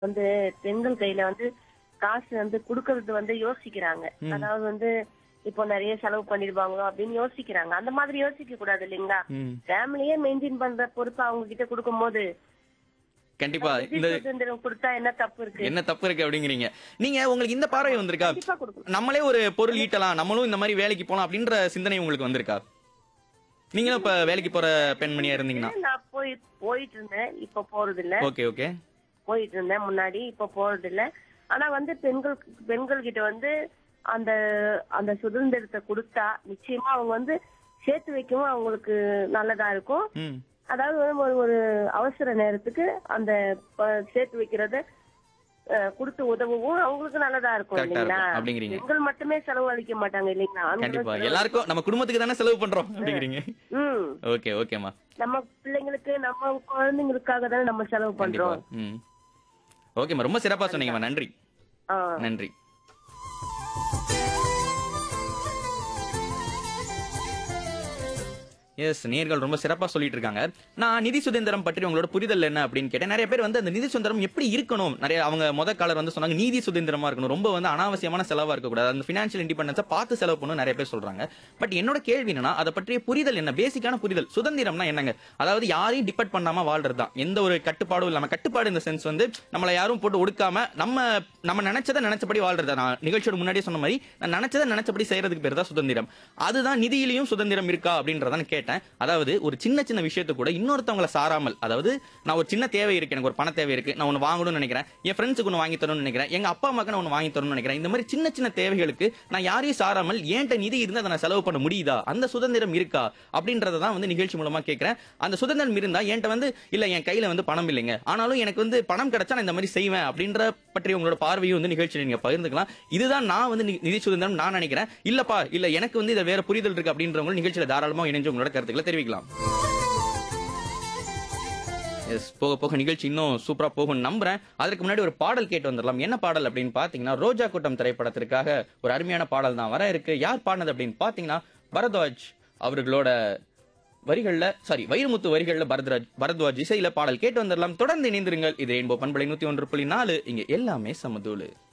வந்து பெண்கள் கையில வந்து காசு வந்து குடுக்கறது வந்து யோசிக்கிறாங்க அதாவது வந்து இப்போ நிறைய செலவு பண்ணிடுவாங்களோ அப்படின்னு யோசிக்கிறாங்க அந்த மாதிரி யோசிக்க கூடாது இல்லைங்களா ம். ஃபேமிலியே மெயின்டைன் பண்ற பொறுப்பு அவங்க கிட்ட கொடுக்கும் போது கண்டிப்பா நிதி இந்த சுதந்திரம் கொடுத்தா என்ன தப்பு இருக்கு என்ன தப்பு இருக்கு அப்படிங்கிறீங்க நீங்க உங்களுக்கு இந்த பார்வை வந்திருக்கா கண்டிப்பா கொடுக்கணும் நம்மளே ஒரு பொருள் ஈட்டலாம் நம்மளும் இந்த மாதிரி வேலைக்கு போலாம் அப்படின்ற சிந்தனை உங்களுக்கு வந்திருக்கா நீங்களும் இப்ப வேலைக்கு போற பெண்மணியா இருந்தீங்கன்னா நான் போய் போயிட்டு இருந்தேன் இப்ப போறது இல்ல ஓகே ஓகே போயிட்டு இருந்தேன் முன்னாடி இப்ப போறது இல்ல ஆனா வந்து பெண்கள் பெண்கள் கிட்ட வந்து அந்த அந்த சுதந்திரத்தை கொடுத்தா நிச்சயமா அவங்க வந்து சேர்த்து வைக்கவும் அவங்களுக்கு நல்லதா இருக்கும் ம் அதாவது வந்து ஒரு ஒரு அவசர நேரத்துக்கு அந்த ப- சேர்த்து வைக்கிறத அஹ், கொடுத்து உதவவும் அவங்களுக்கு நல்லதா இருக்கும் Correct ஆ இல்லைங்களா இருக்கும் அப்படிங்கிறீங்க. பெண்கள் மட்டுமே செலவழிக்க மாட்டாங்க இல்லைங்களா ஆண்களும் கண்டிப்பா செலவழி- எல்லாருக்கும் நம்ம குடும்பத்துக்கு தானே செலவு பண்றோம் அப்படிங்கிறீங்க ம் ஓகே ஓகேமா நம்ம பிள்ளைங்களுக்கு நம்ம குழந்தைங்களுக்காக தானே நம்ம செலவு கண்டிப்பா பண்றோம் ம் ஓகேம்மா ரொம்ப சிறப்பா சொன்னீங்கம்மா நன்றி ஆ. நன்றி எஸ் நேர்கள் ரொம்ப சிறப்பா சொல்லிட்டு இருக்காங்க நான் நிதி சுதந்திரம் பற்றி உங்களோட புரிதல் என்ன அப்படின்னு கேட்டேன் நிறைய பேர் வந்து அந்த நிதி சுதந்திரம் எப்படி இருக்கணும் நிறைய அவங்க முத காலர் வந்து சொன்னாங்க நீதி சுதந்திரமா இருக்கணும் ரொம்ப வந்து அனாவசியமான செலவா இருக்கக்கூடாது அந்த பினான்சியல் இண்டிபெண்டன்ஸை பார்த்து செலவு பண்ணணும் நிறைய பேர் சொல்றாங்க பட் என்னோட கேள்வி என்னன்னா அதை பற்றிய புரிதல் என்ன பேசிக்கான புரிதல் சுதந்திரம்னா என்னங்க அதாவது யாரையும் டிபெண்ட் பண்ணாம வாழ்றது தான் எந்த ஒரு கட்டுப்பாடும் இல்லாம கட்டுப்பாடு இந்த சென்ஸ் வந்து நம்மளை யாரும் போட்டு ஒடுக்காம நம்ம நம்ம நினைச்சதை நினைச்சபடி வாழ்றது நான் நிகழ்ச்சியோட முன்னாடியே சொன்ன மாதிரி நான் நினைச்சதை நினைச்சபடி செய்யறதுக்கு பேர் தான் சுதந்திரம் அதுதான் நிதியிலையும் சுதந்திரம் இருக்கா அப்படின்றத நான் கேட்டேன் அதாவது ஒரு சின்ன சின்ன விஷயத்தை கூட இன்னொருத்தவங்கள சாராமல் அதாவது நான் ஒரு சின்ன தேவை இருக்கு எனக்கு ஒரு பண தேவை இருக்கு நான் ஒன்று வாங்கணும்னு நினைக்கிறேன் என் ஃப்ரெண்ட்ஸுக்கு ஒன்று வாங்கி தரணும்னு நினைக்கிறேன் எங்க அப்பா அம்மாக்கு நான் ஒன்று வாங்கி தரணும்னு நினைக்கிறேன் இந்த மாதிரி சின்ன சின்ன தேவைகளுக்கு நான் யாரையும் சாராமல் ஏன்ட்ட நிதி இருந்து அதை நான் செலவு பண்ண முடியுதா அந்த சுதந்திரம் இருக்கா அப்படின்றத தான் வந்து நிகழ்ச்சி மூலமா கேட்கிறேன் அந்த சுதந்திரம் இருந்தா என்கிட்ட வந்து இல்ல என் கையில வந்து பணம் இல்லைங்க ஆனாலும் எனக்கு வந்து பணம் கிடைச்சா நான் இந்த மாதிரி செய்வேன் அப்படின்ற பற்றி உங்களோட பார்வையும் வந்து நிகழ்ச்சியில் நீங்க பகிர்ந்துக்கலாம் இதுதான் நான் வந்து நி- நிதி சுதந்திரம் நான் நினைக்கிறேன் இல்லப்பா இல்ல எனக்கு வந்து இதை வேற புரிதல் இருக்கு அப்படின்றவங்க நிகழ்ச்சியில தாராளமா இணைஞ்சு உங்களோட கருத்துக்களை தெரிவிக்கலாம் எஸ் போக போக நிகழ்ச்சி இன்னும் சூப்பரா போகும் நம்புறேன் அதற்கு முன்னாடி ஒரு பாடல் கேட்டு வந்துடலாம் என்ன பாடல் அப்படின்னு பாத்தீங்கன்னா ரோஜா கூட்டம் திரைப்படத்திற்காக ஒரு அருமையான பாடல் தான் வர இருக்கு யார் பாடினது அப்படின்னு பாத்தீங்கன்னா பரத்வாஜ் அவர்களோட வரிகள்ல சாரி வைரமுத்து வரிகள்ல பரத்ராஜ் பரத்வாஜ் இசையில பாடல் கேட்டு வந்துடலாம் தொடர்ந்து இணைந்திருங்கள் இது ரெயின்போ பண்பலை நூத்தி ஒன்று புள்ளி நாலு இங்க எல்லாமே சமதூளு